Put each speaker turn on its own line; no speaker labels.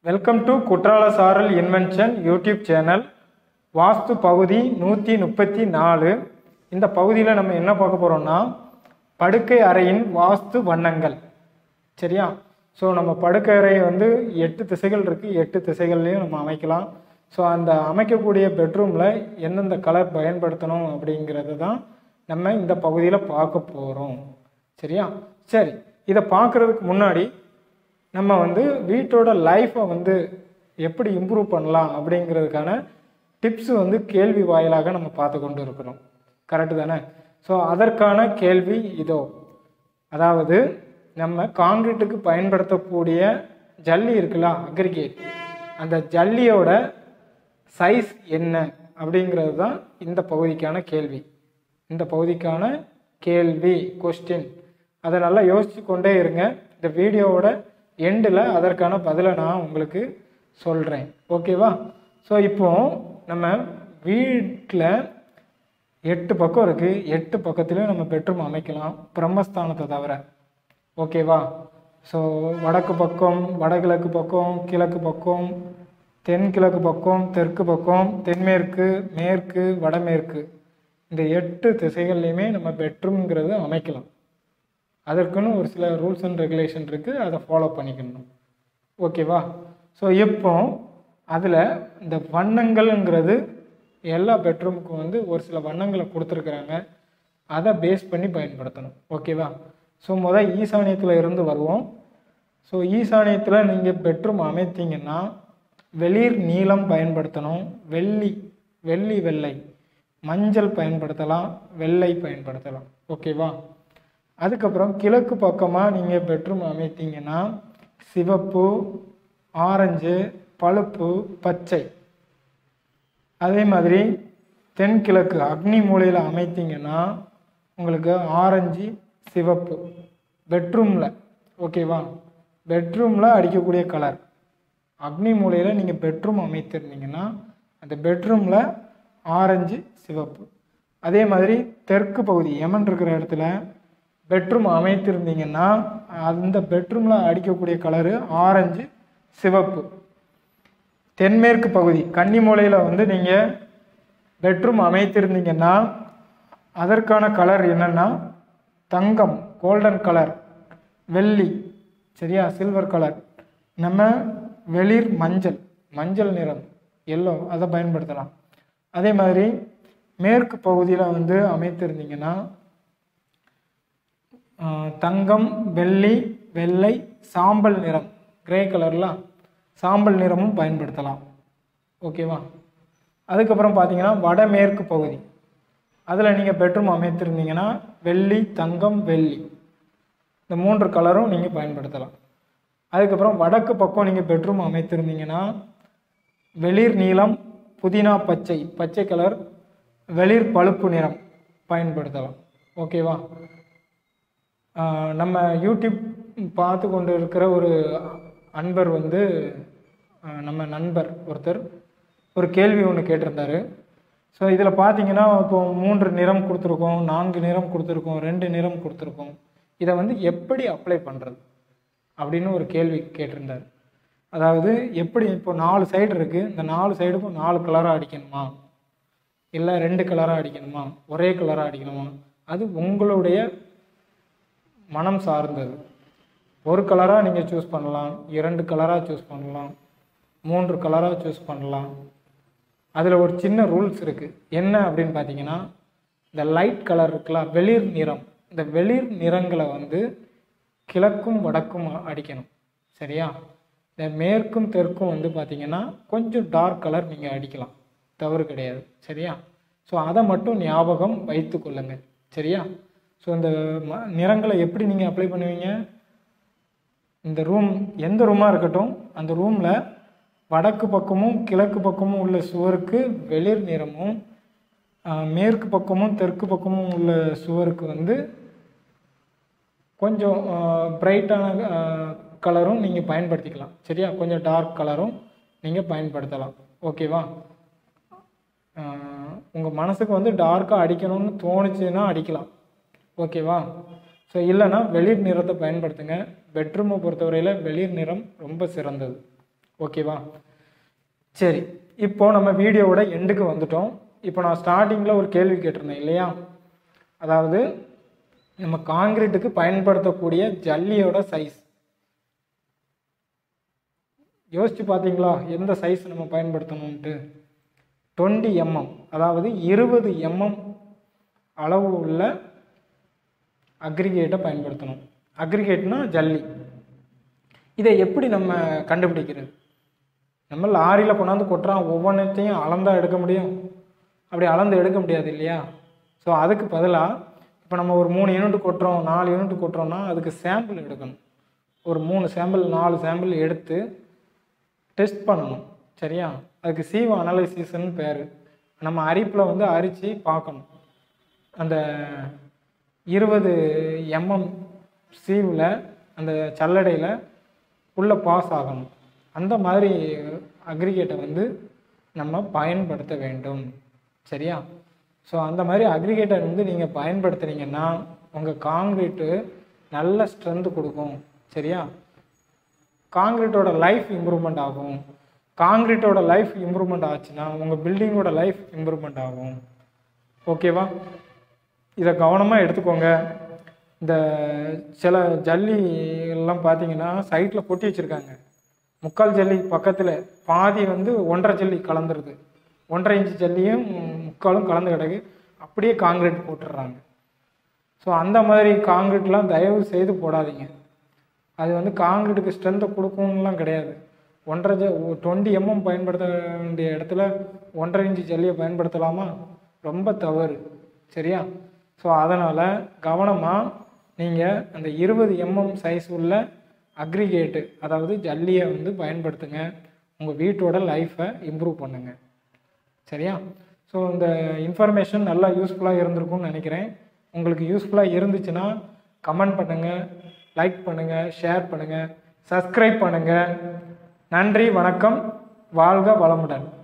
welcome to குற்றால சாரல் invention YouTube channel வாஸ்து பகுதி நூற்றி முப்பத்தி நாலு இந்த பகுதியில் நம்ம என்ன பார்க்க போகிறோம்னா படுக்கை அறையின் வாஸ்து வண்ணங்கள் சரியா ஸோ நம்ம படுக்கை அறை வந்து எட்டு திசைகள் இருக்குது எட்டு திசைகள்லையும் நம்ம அமைக்கலாம் ஸோ அந்த அமைக்கக்கூடிய பெட்ரூமில் எந்தெந்த கலர் பயன்படுத்தணும் அப்படிங்கிறது தான் நம்ம இந்த பகுதியில் பார்க்க போகிறோம் சரியா சரி இதை பார்க்குறதுக்கு முன்னாடி நம்ம வந்து வீட்டோட லைஃப்பை வந்து எப்படி இம்ப்ரூவ் பண்ணலாம் அப்படிங்கிறதுக்கான டிப்ஸ் வந்து கேள்வி வாயிலாக நம்ம பார்த்து கொண்டு இருக்கணும் கரெக்டு தானே ஸோ அதற்கான கேள்வி இதோ அதாவது நம்ம காங்கிரீட்டுக்கு பயன்படுத்தக்கூடிய ஜல்லி இருக்குல்ல அக்ரிகேட் அந்த ஜல்லியோட சைஸ் என்ன அப்படிங்கிறது தான் இந்த பகுதிக்கான கேள்வி இந்த பகுதிக்கான கேள்வி கொஸ்டின் அதை நல்லா யோசிச்சு கொண்டே இருங்க இந்த வீடியோவோட எண்டில் அதற்கான பதிலை நான் உங்களுக்கு சொல்கிறேன் ஓகேவா ஸோ இப்போ நம்ம வீட்டில் எட்டு பக்கம் இருக்குது எட்டு பக்கத்துலேயும் நம்ம பெட்ரூம் அமைக்கலாம் பிரம்மஸ்தானத்தை தவிர ஓகேவா ஸோ வடக்கு பக்கம் வடகிழக்கு பக்கம் கிழக்கு பக்கம் தென்கிழக்கு பக்கம் தெற்கு பக்கம் தென்மேற்கு மேற்கு வடமேற்கு இந்த எட்டு திசைகள்லையுமே நம்ம பெட்ரூம்ங்கிறது அமைக்கலாம் அதற்குன்னு ஒரு சில ரூல்ஸ் அண்ட் ரெகுலேஷன் இருக்குது அதை ஃபாலோ பண்ணிக்கணும் ஓகேவா ஸோ இப்போ அதில் இந்த வண்ணங்கள்ங்கிறது எல்லா பெட்ரூமுக்கும் வந்து ஒரு சில வண்ணங்களை கொடுத்துருக்குறாங்க அதை பேஸ் பண்ணி பயன்படுத்தணும் ஓகேவா ஸோ முதல் ஈசானியத்தில் இருந்து வருவோம் ஸோ ஈசானியத்தில் நீங்கள் பெட்ரூம் அமைத்தீங்கன்னா வெளிர் நீலம் பயன்படுத்தணும் வெள்ளி வெள்ளி வெள்ளை மஞ்சள் பயன்படுத்தலாம் வெள்ளை பயன்படுத்தலாம் ஓகேவா அதுக்கப்புறம் கிழக்கு பக்கமாக நீங்கள் பெட்ரூம் அமைத்தீங்கன்னா சிவப்பு ஆரஞ்சு பழுப்பு பச்சை அதே மாதிரி தென்கிழக்கு அக்னி மூலையில் அமைத்தீங்கன்னா உங்களுக்கு ஆரஞ்சு சிவப்பு பெட்ரூமில் ஓகேவா பெட்ரூமில் அடிக்கக்கூடிய கலர் அக்னி மூலையில் நீங்கள் பெட்ரூம் அமைத்திருந்தீங்கன்னா அந்த பெட்ரூமில் ஆரஞ்சு சிவப்பு அதே மாதிரி தெற்கு பகுதி எமன் இருக்கிற இடத்துல பெட்ரூம் அமைத்திருந்தீங்கன்னா அந்த பெட்ரூமில் அடிக்கக்கூடிய கலரு ஆரஞ்சு சிவப்பு தென்மேற்கு பகுதி கன்னிமூலையில் வந்து நீங்கள் பெட்ரூம் அமைத்திருந்தீங்கன்னா அதற்கான கலர் என்னென்னா தங்கம் கோல்டன் கலர் வெள்ளி சரியா சில்வர் கலர் நம்ம வெளிர் மஞ்சள் மஞ்சள் நிறம் எல்லோ அதை பயன்படுத்தலாம் அதே மாதிரி மேற்கு பகுதியில் வந்து அமைத்திருந்தீங்கன்னா தங்கம் வெள்ளி வெள்ளை சாம்பல் நிறம் கிரே கலர்லாம் சாம்பல் நிறமும் பயன்படுத்தலாம் ஓகேவா அதுக்கப்புறம் பார்த்தீங்கன்னா வடமேற்கு பகுதி அதில் நீங்கள் பெட்ரூம் அமைத்திருந்தீங்கன்னா வெள்ளி தங்கம் வெள்ளி இந்த மூன்று கலரும் நீங்கள் பயன்படுத்தலாம் அதுக்கப்புறம் வடக்கு பக்கம் நீங்கள் பெட்ரூம் அமைத்திருந்தீங்கன்னா வெளிர் நீலம் புதினா பச்சை பச்சை கலர் வெளிர் பழுப்பு நிறம் பயன்படுத்தலாம் ஓகேவா நம்ம யூடியூப் பார்த்து கொண்டு இருக்கிற ஒரு அன்பர் வந்து நம்ம நண்பர் ஒருத்தர் ஒரு கேள்வி ஒன்று கேட்டிருந்தார் ஸோ இதில் பார்த்தீங்கன்னா இப்போ மூன்று நிறம் கொடுத்துருக்கோம் நான்கு நிறம் கொடுத்துருக்கோம் ரெண்டு நிறம் கொடுத்துருக்கோம் இதை வந்து எப்படி அப்ளை பண்ணுறது அப்படின்னு ஒரு கேள்வி கேட்டிருந்தார் அதாவது எப்படி இப்போ நாலு சைடு இருக்குது இந்த நாலு சைடுக்கும் நாலு கலராக அடிக்கணுமா இல்லை ரெண்டு கலராக அடிக்கணுமா ஒரே கலராக அடிக்கணுமா அது உங்களுடைய மனம் சார்ந்தது ஒரு கலராக நீங்கள் சூஸ் பண்ணலாம் இரண்டு கலராக சூஸ் பண்ணலாம் மூன்று கலராக சூஸ் பண்ணலாம் அதில் ஒரு சின்ன ரூல்ஸ் இருக்குது என்ன அப்படின்னு பார்த்தீங்கன்னா இந்த லைட் கலர் இருக்குல்ல வெளிர் நிறம் இந்த வெளிர் நிறங்களை வந்து கிழக்கும் வடக்கும் அடிக்கணும் சரியா இந்த மேற்கும் தெற்கும் வந்து பார்த்திங்கன்னா கொஞ்சம் டார்க் கலர் நீங்கள் அடிக்கலாம் தவறு கிடையாது சரியா ஸோ அதை மட்டும் ஞாபகம் வைத்து கொள்ளுங்கள் சரியா ஸோ இந்த ம நிறங்களை எப்படி நீங்கள் அப்ளை பண்ணுவீங்க இந்த ரூம் எந்த ரூமாக இருக்கட்டும் அந்த ரூமில் வடக்கு பக்கமும் கிழக்கு பக்கமும் உள்ள சுவருக்கு வெளிர் நிறமும் மேற்கு பக்கமும் தெற்கு பக்கமும் உள்ள சுவருக்கு வந்து கொஞ்சம் பிரைட்டான கலரும் நீங்கள் பயன்படுத்திக்கலாம் சரியா கொஞ்சம் டார்க் கலரும் நீங்கள் பயன்படுத்தலாம் ஓகேவா உங்கள் மனசுக்கு வந்து டார்க்காக அடிக்கணும்னு தோணுச்சுன்னா அடிக்கலாம் ஓகேவா ஸோ இல்லைன்னா வெளிர் நிறத்தை பயன்படுத்துங்க பெட்ரூமை பொறுத்தவரையில் வெளிர் நிறம் ரொம்ப சிறந்தது ஓகேவா சரி இப்போ நம்ம வீடியோவோட எண்டுக்கு வந்துட்டோம் இப்போ நான் ஸ்டார்டிங்கில் ஒரு கேள்வி கேட்டிருந்தேன் இல்லையா அதாவது நம்ம காங்கிரீட்டுக்கு பயன்படுத்தக்கூடிய ஜல்லியோட சைஸ் யோசிச்சு பார்த்தீங்களா எந்த சைஸ் நம்ம பயன்படுத்தணும்ட்டு டுவெண்ட்டி எம்எம் அதாவது இருபது எம்எம் அளவு உள்ள அக்ரிகேட்டை பயன்படுத்தணும் அக்ரிகேட்னா ஜல்லி இதை எப்படி நம்ம கண்டுபிடிக்கிறது நம்ம லாரியில் கொண்டாந்து கொட்டுறான் ஒவ்வொன்றத்தையும் அளந்தா எடுக்க முடியும் அப்படி அளந்து எடுக்க முடியாது இல்லையா ஸோ அதுக்கு பதிலாக இப்போ நம்ம ஒரு மூணு யூனிட் கொட்டுறோம் நாலு யூனிட் கொட்டுறோம்னா அதுக்கு சாம்பிள் எடுக்கணும் ஒரு மூணு சாம்பிள் நாலு சாம்பிள் எடுத்து டெஸ்ட் பண்ணணும் சரியா அதுக்கு சீவ அனலைசிஸ்ன்னு பேர் நம்ம அரிப்பில் வந்து அரித்து பார்க்கணும் அந்த இருபது எம்எம் சீவில் அந்த சல்லடையில் உள்ளே பாஸ் ஆகணும் அந்த மாதிரி அக்ரிகேட்டை வந்து நம்ம பயன்படுத்த வேண்டும் சரியா ஸோ அந்த மாதிரி அக்ரிகேட்டை வந்து நீங்கள் பயன்படுத்துனீங்கன்னா உங்கள் காங்கிரீட்டு நல்ல ஸ்ட்ரென்த் கொடுக்கும் சரியா காங்கிரீட்டோட லைஃப் இம்ப்ரூவ்மெண்ட் ஆகும் காங்கிரீட்டோட லைஃப் இம்ப்ரூவ்மெண்ட் ஆச்சுன்னா உங்கள் பில்டிங்கோட லைஃப் இம்ப்ரூவ்மெண்ட் ஆகும் ஓகேவா இதை கவனமாக எடுத்துக்கோங்க இந்த சில ஜல்லி எல்லாம் பார்த்தீங்கன்னா சைட்டில் கொட்டி வச்சுருக்காங்க முக்கால் ஜல்லி பக்கத்தில் பாதி வந்து ஒன்றரை ஜல்லி கலந்துருது ஒன்றரை இன்ச்சு ஜல்லியும் முக்காலும் கலந்து கிடக்கு அப்படியே காங்கிரீட் போட்டுடுறாங்க ஸோ அந்த மாதிரி காங்கிரீட்லாம் தயவு செய்து போடாதீங்க அது வந்து காங்கிரீட்டுக்கு ஸ்ட்ரென்த்தை கொடுக்கும்லாம் கிடையாது ஒன்றரை ஜ டுவெண்ட்டி எம்எம் பயன்படுத்த வேண்டிய இடத்துல ஒன்றரை இன்ச்சு ஜல்லியை பயன்படுத்தலாமா ரொம்ப தவறு சரியா ஸோ அதனால் கவனமாக நீங்கள் அந்த இருபது எம்எம் சைஸ் உள்ள அக்ரிகேட்டு அதாவது ஜல்லியை வந்து பயன்படுத்துங்க உங்கள் வீட்டோட லைஃப்பை இம்ப்ரூவ் பண்ணுங்க சரியா ஸோ இந்த இன்ஃபர்மேஷன் நல்லா யூஸ்ஃபுல்லாக இருந்திருக்கும்னு நினைக்கிறேன் உங்களுக்கு யூஸ்ஃபுல்லாக இருந்துச்சுன்னா கமெண்ட் பண்ணுங்கள் லைக் பண்ணுங்கள் ஷேர் பண்ணுங்கள் சப்ஸ்கிரைப் பண்ணுங்கள் நன்றி வணக்கம் வாழ்க வளமுடன்